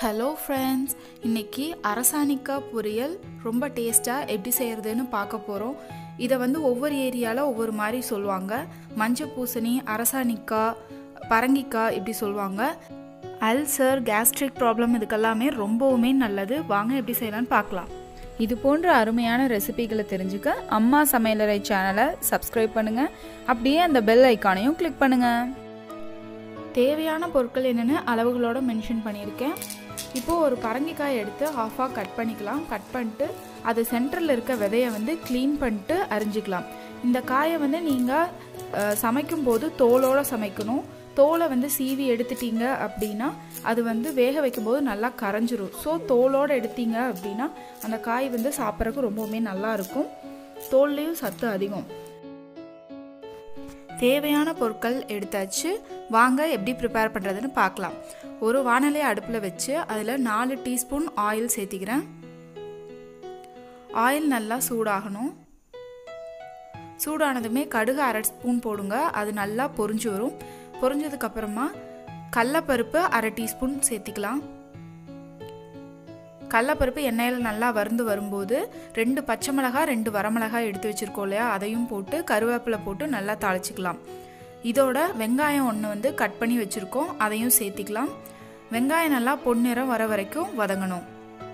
hello friends இன்னைக்கு அரசாணிக்காய் பொரியல் ரொம்ப டேஸ்ட்டாக எப்படி செய்கிறதுன்னு பார்க்க போகிறோம் இதை வந்து ஒவ்வொரு ஏரியாவில் ஒவ்வொரு மாதிரி சொல்லுவாங்க மஞ்சள் பூசணி அரசாணிக்காய் பரங்கிக்காய் இப்படி சொல்லுவாங்க அல்சர் கேஸ்ட்ரிக் ப்ராப்ளம் இதுக்கெல்லாமே ரொம்பவுமே நல்லது வாங்க எப்படி செய்யலாம்னு பார்க்கலாம் இது போன்ற அருமையான ரெசிபிகளை தெரிஞ்சுக்க அம்மா சமையலறை சேனலை சப்ஸ்கிரைப் பண்ணுங்கள் அப்படியே அந்த பெல் ஐக்கானையும் கிளிக் பண்ணுங்கள் தேவையான பொருட்கள் என்னென்னு அளவுகளோட மென்ஷன் பண்ணியிருக்கேன் இப்போது ஒரு பரங்கிக்காய் எடுத்து ஹாஃபாக கட் பண்ணிக்கலாம் கட் பண்ணிட்டு அது சென்டரில் இருக்க விதையை வந்து க்ளீன் பண்ணிட்டு அரிஞ்சிக்கலாம் இந்த காயை வந்து நீங்கள் சமைக்கும் போது தோலோடு சமைக்கணும் தோலை வந்து சீவி எடுத்துட்டீங்க அப்படின்னா அது வந்து வேக வைக்கும்போது நல்லா கரைஞ்சிரும் ஸோ தோலோடு எடுத்தீங்க அப்படின்னா அந்த காய் வந்து சாப்பிட்றதுக்கு ரொம்பவுமே நல்லா இருக்கும் தோல்லையும் சத்து அதிகம் தேவையான பொருட்கள் எடுத்தாச்சு வாங்க எப்படி ப்ரிப்பேர் பண்ணுறதுன்னு பார்க்கலாம் ஒரு வானலையை அடுப்பில் வச்சு அதில் நாலு டீஸ்பூன் ஆயில் சேர்த்திக்கிறேன் ஆயில் நல்லா சூடாகணும் சூடானதுமே கடுகு அரை ஸ்பூன் போடுங்க அது நல்லா பொரிஞ்சு வரும் பொரிஞ்சதுக்கப்புறமா கடலப்பருப்பு அரை டீஸ்பூன் சேர்த்திக்கலாம் கடலப்பருப்பு எண்ணெயில் நல்லா வறுந்து வரும்போது ரெண்டு பச்சை மிளகாய் ரெண்டு வரமிளகாய் எடுத்து வச்சுருக்கோம் இல்லையா அதையும் போட்டு கருவேப்பிலை போட்டு நல்லா தாளிச்சிக்கலாம் இதோட வெங்காயம் ஒன்று வந்து கட் பண்ணி வச்சுருக்கோம் அதையும் சேர்த்திக்கலாம் வெங்காயம் நல்லா பொன்னிறம் வர வரைக்கும் வதங்கணும்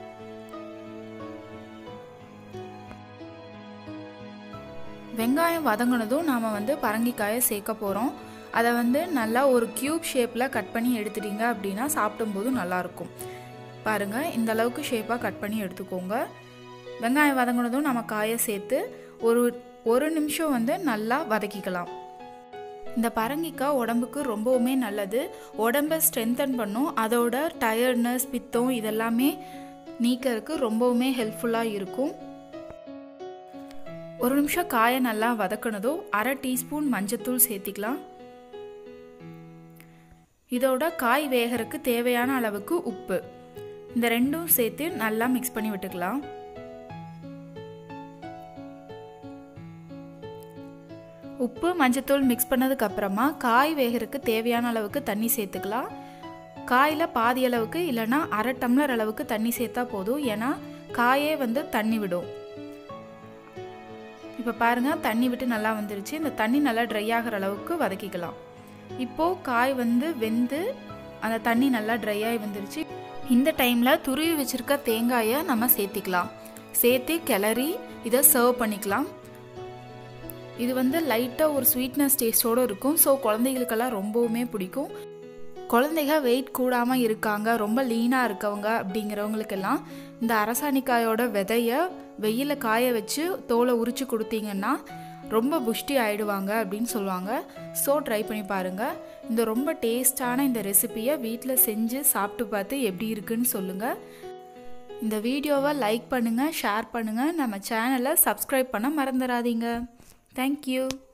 வெங்காயம் வதங்கினதும் நாம் வந்து பரங்கிக்காயை சேர்க்க போகிறோம் அதை வந்து நல்லா ஒரு க்யூப் ஷேப்பில் கட் பண்ணி எடுத்துட்டீங்க அப்படின்னா சாப்பிடும்போது நல்லாயிருக்கும் பாருங்கள் இந்த அளவுக்கு ஷேப்பாக கட் பண்ணி எடுத்துக்கோங்க வெங்காயம் வதங்கினதும் நம்ம காயை சேர்த்து ஒரு ஒரு நிமிஷம் வந்து நல்லா வதக்கிக்கலாம் இந்த பரங்கிக்காய் உடம்புக்கு ரொம்பவுமே நல்லது உடம்பை ஸ்ட்ரென்தன் பண்ணும் அதோட டயர்ட்னஸ் பித்தம் இதெல்லாமே நீக்கிறதுக்கு ரொம்பவுமே ஹெல்ப்ஃபுல்லாக இருக்கும் ஒரு நிமிஷம் காயை நல்லா வதக்கினதும் அரை டீஸ்பூன் மஞ்சத்தூள் சேர்த்திக்கலாம் இதோட காய் வேகறதுக்கு தேவையான அளவுக்கு உப்பு இந்த ரெண்டும் சேர்த்து நல்லா மிக்ஸ் பண்ணி விட்டுக்கலாம் உப்பு மஞ்சத்தூள் மிக்ஸ் பண்ணதுக்கு அப்புறமா காய் வேகறதுக்கு தேவையான அளவுக்கு தண்ணி சேர்த்துக்கலாம் காயில் பாதி அளவுக்கு இல்லைன்னா அரை டம்ளர் அளவுக்கு தண்ணி சேர்த்தா போதும் ஏன்னா காயே வந்து தண்ணி விடும் இப்போ பாருங்கள் தண்ணி விட்டு நல்லா வந்துருச்சு இந்த தண்ணி நல்லா ட்ரை ஆகிற அளவுக்கு வதக்கிக்கலாம் இப்போது காய் வந்து வெந்து அந்த தண்ணி நல்லா ட்ரை ஆகி வந்துருச்சு இந்த டைமில் துருவி வச்சுருக்க தேங்காயை நம்ம சேர்த்திக்கலாம் சேர்த்து கிளறி இதை சர்வ் பண்ணிக்கலாம் இது வந்து லைட்டாக ஒரு ஸ்வீட்னஸ் டேஸ்ட்டோடு இருக்கும் ஸோ குழந்தைகளுக்கெல்லாம் ரொம்பவுமே பிடிக்கும் குழந்தைங்க வெயிட் கூடாமல் இருக்காங்க ரொம்ப லீனாக இருக்கவங்க அப்படிங்கிறவங்களுக்கெல்லாம் இந்த அரசாணிக்காயோட விதைய வெயிலில் காய வச்சு தோலை உரிச்சு கொடுத்தீங்கன்னா ரொம்ப புஷ்டி ஆயிடுவாங்க அப்படின்னு சொல்லுவாங்க ஸோ ட்ரை பண்ணி பாருங்கள் இந்த ரொம்ப டேஸ்டான இந்த ரெசிப்பியை வீட்டில் செஞ்சு சாப்பிட்டு பார்த்து எப்படி இருக்குன்னு சொல்லுங்கள் இந்த வீடியோவை லைக் பண்ணுங்கள் ஷேர் பண்ணுங்கள் நம்ம சேனலை சப்ஸ்கிரைப் பண்ண மறந்துடாதீங்க தேங்க்யூ